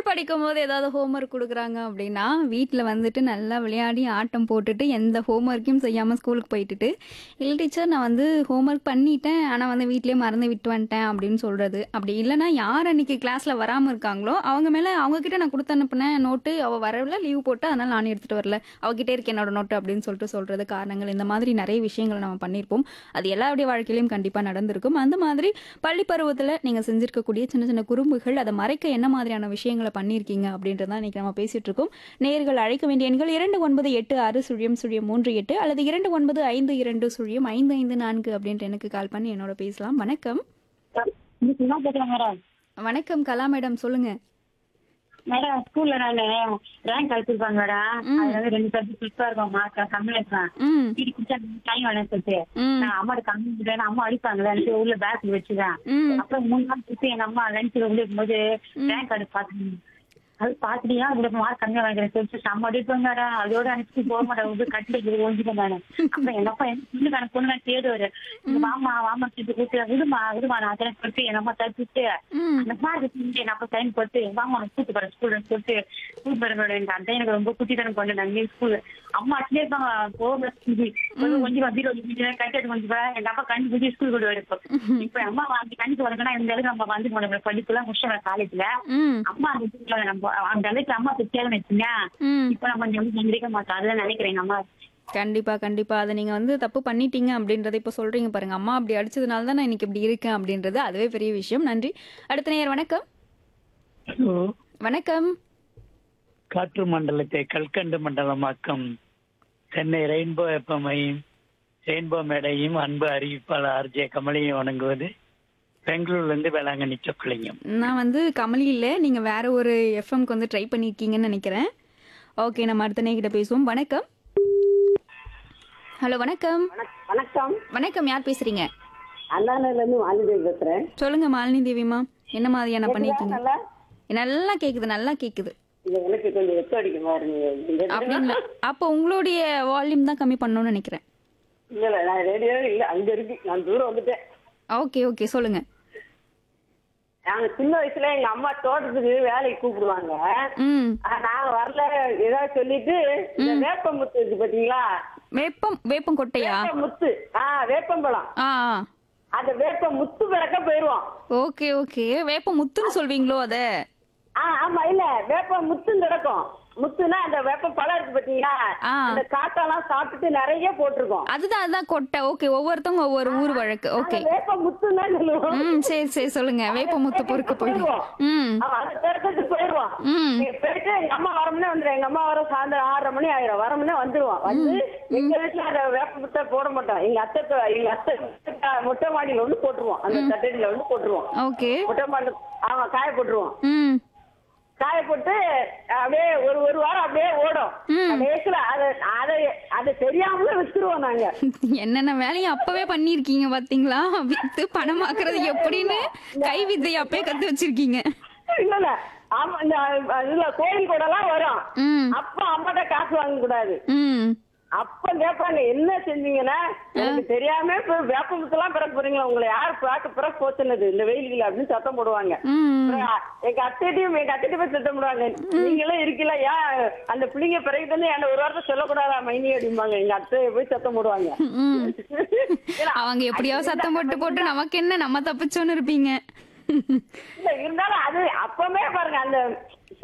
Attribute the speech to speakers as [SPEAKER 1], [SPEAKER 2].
[SPEAKER 1] படிக்கும்போது ஏதாவது ஹோம்ஒர்க் குடுக்குறாங்க அப்படின்னா, வீட்ல வந்துட்டு நல்லா விளையாடி, ஆட்டம் போட்டுட்டு, எந்த ஹோம்ஒர்க்கையும் செய்யாம ஸ்கூலுக்கு போயிட்டுட்டு, "இல்ல டீச்சர் நான் வந்து ஹோம்ஒர்க் பண்ணிட்டேன். ஆனா வந்து வீட்லயே மறந்து விட்டு வந்துட்டேன்" அப்படின்னு சொல்றது. அப்படி இல்லன்னா, யார் அன்னைக்கு கிளாஸ்ல வராம இருக்காங்களோ, அவங்க மேல அவங்க கிட்ட நான் குடுத்து அனுப்புனேன் நோட்டு. அவ வரல, லீவ் போட்டா, அதனால நானும் எடுத்துட்டு வரல. அவகிட்டயே இருக்கு என்னோட நோட்டு அப்படின்னு சொல்லிட்டு சொல்றது காரணங்கள். இந்த மாதிரி நெறைய விஷயங்கள நம்ம பண்ணியிருப்போம். அது எல்லாருடைய வாழ்க்கையிலயும் கண்டிப்பா நடந்திருக்கும். அந்த மாதிரி பள்ளி பருவத்துல நீங்க செஞ்சிருக்கக்கூடிய சின்ன சின்ன குறும்புகள், அத மறைக்க என்ன மாதிரியான விஷயங்கள பண்ணியிருக்கீங்க அப்படின்றத தான் இன்னைக்கு நம்ம பேசிட்டு இருக்கோம். நேயர்கள் அழைக்க வேண்டிய எண்கள் 2986 அல்லது 2952 அப்படின்ற எனக்கு கால் பண்ணி என்னோட பேசலாம். வணக்கம்.
[SPEAKER 2] இன்னைக்கு என்ன கேட்கலாம் மேடம்
[SPEAKER 1] வணக்கம் கலா மேடம் சொல்லுங்க.
[SPEAKER 2] மேடம் ஸ்கூல்ல நானு ரேங்க் அடிச்சிருப்பாங்க மேடம்
[SPEAKER 1] ம்.
[SPEAKER 2] அதுல வந்து ரெண்டு சப்ஜெக்ட் ஃபிஃப்டா இருக்கும் மார்க் கம்மி எடுப்பேன்
[SPEAKER 1] ம்.
[SPEAKER 2] வீடு குடிச்சா டைம் வேணும்னு சொல்லிட்டு
[SPEAKER 1] ம்.
[SPEAKER 2] நான் அம்மாட்ட கம்மி இல்லைன்னு அம்மா அடிப்பாங்களே உள்ள பேக் வச்சுதான்
[SPEAKER 1] ம்.
[SPEAKER 2] அப்புறம் மூணு நாள் சுத்தி எங்க அம்மா லஞ்சில் உள்ள இருக்கும்போது
[SPEAKER 1] ம்.
[SPEAKER 2] ரேங்க் கார்டு பாத்துங்க அது பாத்துட்டியா அதுல மார்க் கம்மியா வாங்கிக்கிறேன் சொல்லிட்டு செம்ம அடிப்பாங்க மேடம் அதோட அனுப்பிச்சு போக மாட்டேன் வந்து கட்டி ஓஞ்சிட்டேன் நானு அப்புறம் எங்க அப்பா எனக்கு பொண்ணு கணக்கு பொண்ணு நான் தேடுவாரு இங்க வாமா வாமா சொல்லிட்டு கூப்பிட்டு விடுமா விடுமா நான் அதெல்லாம் சொல்லிட்டு எங்க அம்மா தடுத்துட்டு
[SPEAKER 1] ம்.
[SPEAKER 2] அந்த மாதிரி செஞ்சு நான் அப்ப டைம் போட்டு வாங்க உனக்கு கூட்டு போறேன் ஸ்கூல்ல சொல்லிட்டு ஸ்கூல் போறேன் எங்க அந்த எனக்கு ரொம்ப குட்டித்தனம் கொண்டு நாங்க ஸ்கூல் அம்மா அட்லயே இருப்பாங்க போக கொஞ்சம் கொஞ்சம் பீரோ கட்டிட்டு கொஞ்சம் பா. எங்க அப்பா கண்ணு குட்டி ஸ்கூல் கொண்டு வரப்போ இப்ப அம்மா வந்து கண்ணுக்கு வரதுன்னா இந்த அளவுக்கு நம்ம வந்து போன படிப்புலாம் முடிச்சோம் காலேஜ்ல
[SPEAKER 1] ம்.
[SPEAKER 2] அம்மா அந்த இதுல நம்ம அந்த அளவுக்கு அம்மா பிடிச்சாலும் வச்சுங்க
[SPEAKER 1] ம்.
[SPEAKER 2] இப்ப நம்ம கொஞ்சம் வந்து சந்திரிக்க மாட்டோம் அதுதான் நினைக்கிறேன் எங்க அம்மா
[SPEAKER 1] கண்டிப்பா கண்டிப்பா அதை நீங்க வந்து தப்பு பண்ணிட்டீங்க அப்படின்றத இப்ப சொல்றீங்க பாருங்க அம்மா அப்படி அடிச்சதுனால தான் நான் இன்னைக்கு இப்படி இருக்கேன் அப்படின்றது அதுவே பெரிய விஷயம் நன்றி அடுத்த நேயர் வணக்கம்
[SPEAKER 3] ஹலோ
[SPEAKER 1] வணக்கம்
[SPEAKER 3] காற்று மண்டலத்தை கல்கண்டு மண்டலமாக்கும் சென்னை ரெயின்போ எஃப்எம்ஐயும் ரெயின்போ மேடையும் அன்பு அறிவிப்பாளர் ஆர்ஜே கமலையும் வணங்குவது பெங்களூர்ல இருந்து வேளாங்கண்ணி சொக்கலிங்கம்
[SPEAKER 1] நான் வந்து கமலி இல்ல நீங்க வேற ஒரு எஃப்எம்க்கு வந்து ட்ரை பண்ணிருக்கீங்கன்னு நினைக்கிறேன் ஓகே நம்ம அடுத்த நேயர்கிட்ட பேசுவோம் வணக்கம் ஹலோ வணக்கம்
[SPEAKER 4] வணக்கம்
[SPEAKER 1] வணக்கம் யார் பேசுறீங்க
[SPEAKER 4] அண்ணாநகர்ல இருந்து வாலிதேவி பேசுறேன்
[SPEAKER 1] சொல்லுங்க மாலினி தேவிமா என்ன மாதிரியான பண்ணிருக்கீங்க
[SPEAKER 4] நல்லா
[SPEAKER 1] நல்லா கேக்குது நல்லா கேக்குது
[SPEAKER 4] இது எனக்கு கொஞ்சம் வெக்க அடிக்குமா இருங்க
[SPEAKER 1] அப்படிங்களா அப்போ உங்களுடைய வால்யூம் தான் கம்மி பண்ணணும்னு நினைக்கிறேன்
[SPEAKER 4] இல்ல இல்ல நான் ரேடியோ இல்ல அங்க இருக்கு நான் தூரம் வந்துட்டேன்
[SPEAKER 1] ஓகே ஓகே சொல்லுங்க
[SPEAKER 4] நாங்க சின்ன வயசுல எங்க அம்மா தோட்டத்துக்கு வேலைக்கு கூப்பிடுவாங்க
[SPEAKER 1] ம்
[SPEAKER 4] ஆ, நான் வரல ஏதாவது சொல்லிட்டு இந்த வேப்பமுத்து இருக்கு பாத்தீங்களா
[SPEAKER 1] வேப்பம் வேப்பம் கொட்டையா
[SPEAKER 4] வேப்பமுத்து ஆ வேப்பம்பழம்
[SPEAKER 1] ஆ ஆ.
[SPEAKER 4] அந்த வேப்ப முத்து பிறக்க போயிருவோம்
[SPEAKER 1] ஓகே ஓகே வேப்ப முத்துன்னு சொல்வீங்களோ அத
[SPEAKER 4] ஆ ஆமா இல்ல வேப்ப முத்துன்னு கிடக்கும் முத்துனா அந்த வேப்ப பழம் இருக்கு பாத்தீங்களா
[SPEAKER 1] ஆ.
[SPEAKER 4] அந்த காட்டெல்லாம் சாப்பிட்டுட்டு நிறைய போட்டிருக்கோம்
[SPEAKER 1] அதுதான் அதுதான் கொட்டை ஓகே ஒவ்வொருத்தவங்க ஒவ்வொரு ஊர் வழக்கு ஓகே
[SPEAKER 4] நாங்க வேப்ப முத்துன்னு தான் சொல்லுவோம்
[SPEAKER 1] ம் சரி சரி சொல்லுங்க வேப்ப முத்து பொறுக்க போயிடும் ம்
[SPEAKER 4] ஆமா, அது திறக்கிறதுக்கு போயிடுவோம்
[SPEAKER 1] ம்
[SPEAKER 4] நீங்க போயிட்டு எங்க அம்மா வரமுன்னே வந்துடும் எங்க அம்மா வர சாயந்தரம் ஆறரை மணி ஆயிரும் வரமுன்னே வந்துருவோம் வந்து எங்க வீட்டுல அந்த வேப்ப முட்டை போட மாட்டோம் எங்க அத்தை தொ- எங்க அத்தை முட்டை- மொட்டை மாடியில வந்து போட்டுருவோம் அந்த தட்டடியில வந்து போட்டுருவோம்
[SPEAKER 1] ஓகே
[SPEAKER 4] மொட்டை மாடியில ஆமா காய போட்டுருவோம்
[SPEAKER 1] ம்
[SPEAKER 4] காய போட்டு அப்படியே ஒரு ஒரு வாரம் அப்படியே ஓடும்
[SPEAKER 1] ம்.
[SPEAKER 4] கடைசியில அதை அதை அதை தெரியாமலே வச்சிருவோம் நாங்க
[SPEAKER 1] என்னென்ன வேலையை அப்பவே பண்ணிருக்கீங்க பாத்தீங்களா வித்து பணமாக்குறது எப்படின்னு கை வித்தை அப்பவே கத்து வச்சிருக்கீங்க
[SPEAKER 4] இல்ல இல்ல ஆமா இந்த இதுல கோயில் கூட எல்லாம் வரும்
[SPEAKER 1] ம்
[SPEAKER 4] அப்ப அம்மாட்ட காசு வாங்க கூடாது
[SPEAKER 1] ம்
[SPEAKER 4] அப்ப கேட்பாங்க என்ன செஞ்சீங்கன்னா எனக்கு தெரியாம இப்ப வேப்பமுத்தெல்லாம் பிறக்க போறீங்களா உங்களை யார் பார்க்க பிறக்க போச்சுனது இந்த வெயிலுக்கு அப்படின்னு சத்தம் போடுவாங்க
[SPEAKER 1] ம்
[SPEAKER 4] அப்புறம் எங்க அத்தைட்டையும் எங்க அத்தைட்டு போய் சத்தம் போடுவாங்க நீங்களும் இருக்கல ஏன் அந்த பிள்ளைங்க பிறகு தானே என்ன ஒரு வாரத்தை சொல்லக்கூடாதா மைனி அப்படிம்பாங்க எங்க அத்தையை போய் சத்தம் போடுவாங்க
[SPEAKER 1] ம்
[SPEAKER 4] ஏன்னா,
[SPEAKER 1] அவங்க எப்படியாவது சத்தம் போட்டு போட்டு நமக்கு என்ன நம்ம தப்பிச்சோன்னு இருப்பீங்க
[SPEAKER 4] இல்ல இருந்தாலும் அது அப்பவே பாருங்க அந்த